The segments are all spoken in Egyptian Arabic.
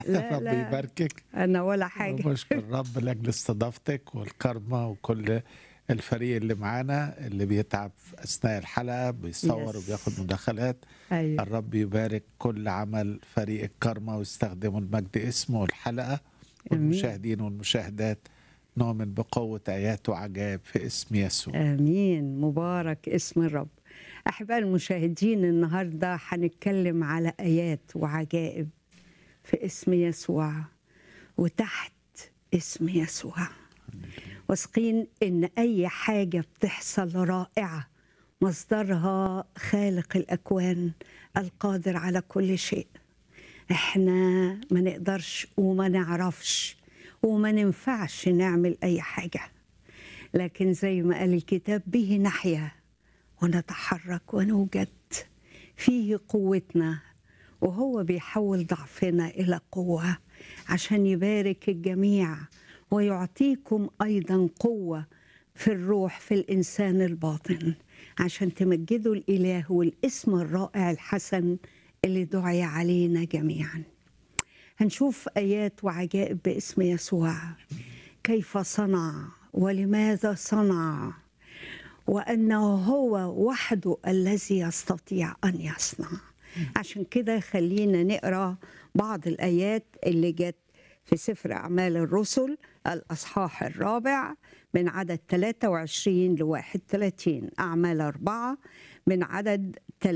لا رب لا يباركك انا ولا حاجه وبشكر الرب لاجل استضافتك والكرمه وكل الفريق اللي معانا اللي بيتعب في اثناء الحلقه بيصور Yes. وبياخد مداخلات ايوه الرب يبارك كل عمل فريق الكرمه ويستخدموا المجد اسمه والحلقه والمشاهدين والمشاهدات نؤمن بقوه ايات وعجائب في اسم يسوع امين مبارك اسم الرب احباء المشاهدين النهارده هنتكلم على ايات وعجائب في اسم يسوع وتحت اسم يسوع واثقين ان اي حاجه بتحصل رائعه مصدرها خالق الاكوان القادر على كل شيء احنا ما نقدرش وما نعرفش وما ننفعش نعمل اي حاجه لكن زي ما قال الكتاب به نحيا ونتحرك ونوجد فيه قوتنا وهو بيحول ضعفنا الى قوه عشان يبارك الجميع ويعطيكم ايضا قوه في الروح في الانسان الباطن عشان تمجدوا الاله والاسم الرائع الحسن اللي دعي علينا جميعا هنشوف ايات وعجائب باسم يسوع كيف صنع ولماذا صنع وانه هو وحده الذي يستطيع ان يصنع عشان كده خلينا نقرا بعض الايات اللي جت في سفر اعمال الرسل الاصحاح الرابع من عدد 23 ل 31 اعمال اربعه من عدد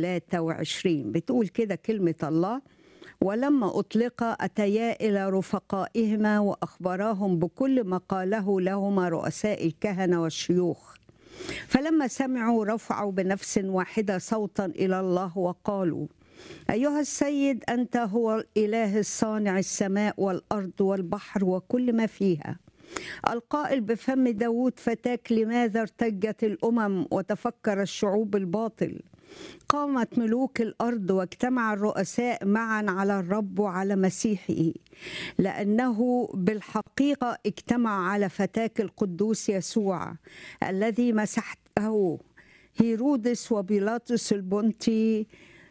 23 بتقول كده كلمه الله ولما أطلق أتيا إلى رفقائهما وأخبراهم بكل ما قاله لهما رؤساء الكهنة والشيوخ فلما سمعوا رفعوا بنفس واحدة صوتا إلى الله وقالوا أيها السيد أنت هو الإله الصانع السماء والأرض والبحر وكل ما فيها القائل بفم داود فتاك لماذا ارتجت الأمم وتفكر الشعوب الباطل قامت ملوك الارض واجتمع الرؤساء معا على الرب وعلى مسيحه لانه بالحقيقه اجتمع على فتاك القدوس يسوع الذي مسحته هيرودس وبيلاطس البنطي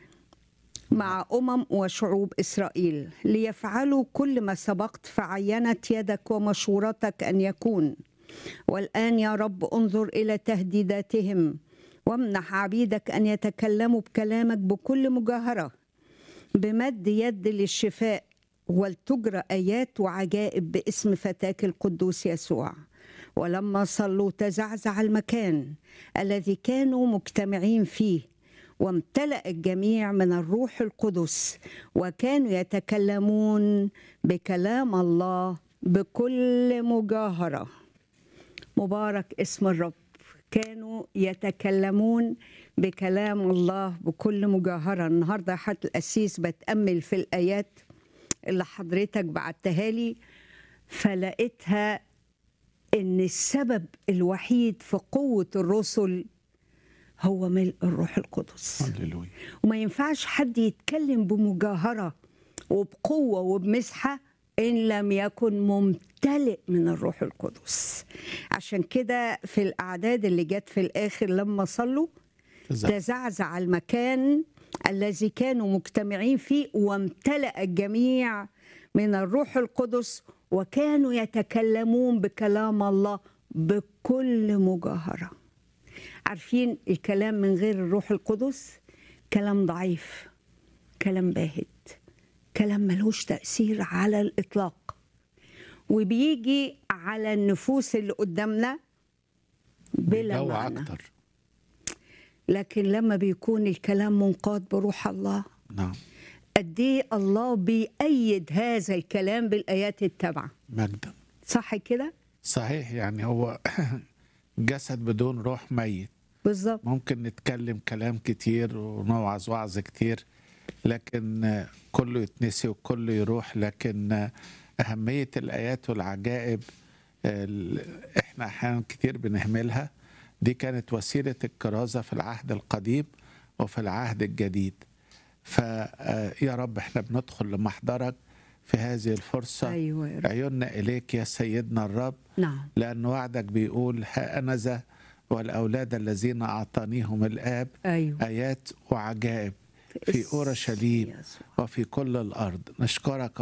مع امم وشعوب اسرائيل ليفعلوا كل ما سبقت فعينت يدك ومشورتك ان يكون والان يا رب انظر الى تهديداتهم وامنح عبيدك ان يتكلموا بكلامك بكل مجاهره بمد يد للشفاء ولتجرى ايات وعجائب باسم فتاك القدوس يسوع ولما صلوا تزعزع المكان الذي كانوا مجتمعين فيه وامتلأ الجميع من الروح القدس وكانوا يتكلمون بكلام الله بكل مجاهره مبارك اسم الرب كانوا يتكلمون بكلام الله بكل مجاهرة النهاردة حتى الأسيس بتأمل في الآيات اللي حضرتك بعتها لي فلقيتها إن السبب الوحيد في قوة الرسل هو ملء الروح القدس هللويا وما ينفعش حد يتكلم بمجاهرة وبقوة وبمسحة إن لم يكن ممتلئ من الروح القدس عشان كده في الأعداد اللي جت في الآخر لما صلوا تزعل. تزعزع المكان الذي كانوا مجتمعين فيه وامتلأ الجميع من الروح القدس وكانوا يتكلمون بكلام الله بكل مجاهرة عارفين الكلام من غير الروح القدس كلام ضعيف كلام باهت كلام ملوش تأثير على الإطلاق وبيجي على النفوس اللي قدامنا بلا جو معنى اكتر لكن لما بيكون الكلام منقاد بروح الله نعم قد ايه الله بيأيد هذا الكلام بالآيات التابعة مجدا صح كده؟ صحيح يعني هو جسد بدون روح ميت بالظبط ممكن نتكلم كلام كتير ونوعظ وعظ كتير لكن كله يتنسي وكله يروح لكن أهمية الآيات والعجائب ال- إحنا أحيانا كتير بنهملها دي كانت وسيلة الكرازة في العهد القديم وفي العهد الجديد فيا رب احنا بندخل لمحضرك في هذه الفرصة أيوة يا رب عيوننا إليك يا سيدنا الرب نعم لأن وعدك بيقول ها أنا ذا والأولاد الذين أعطانيهم الآب أيوة آيات وعجائب في اسم أورشليم يسوع. وفي كل الأرض نشكرك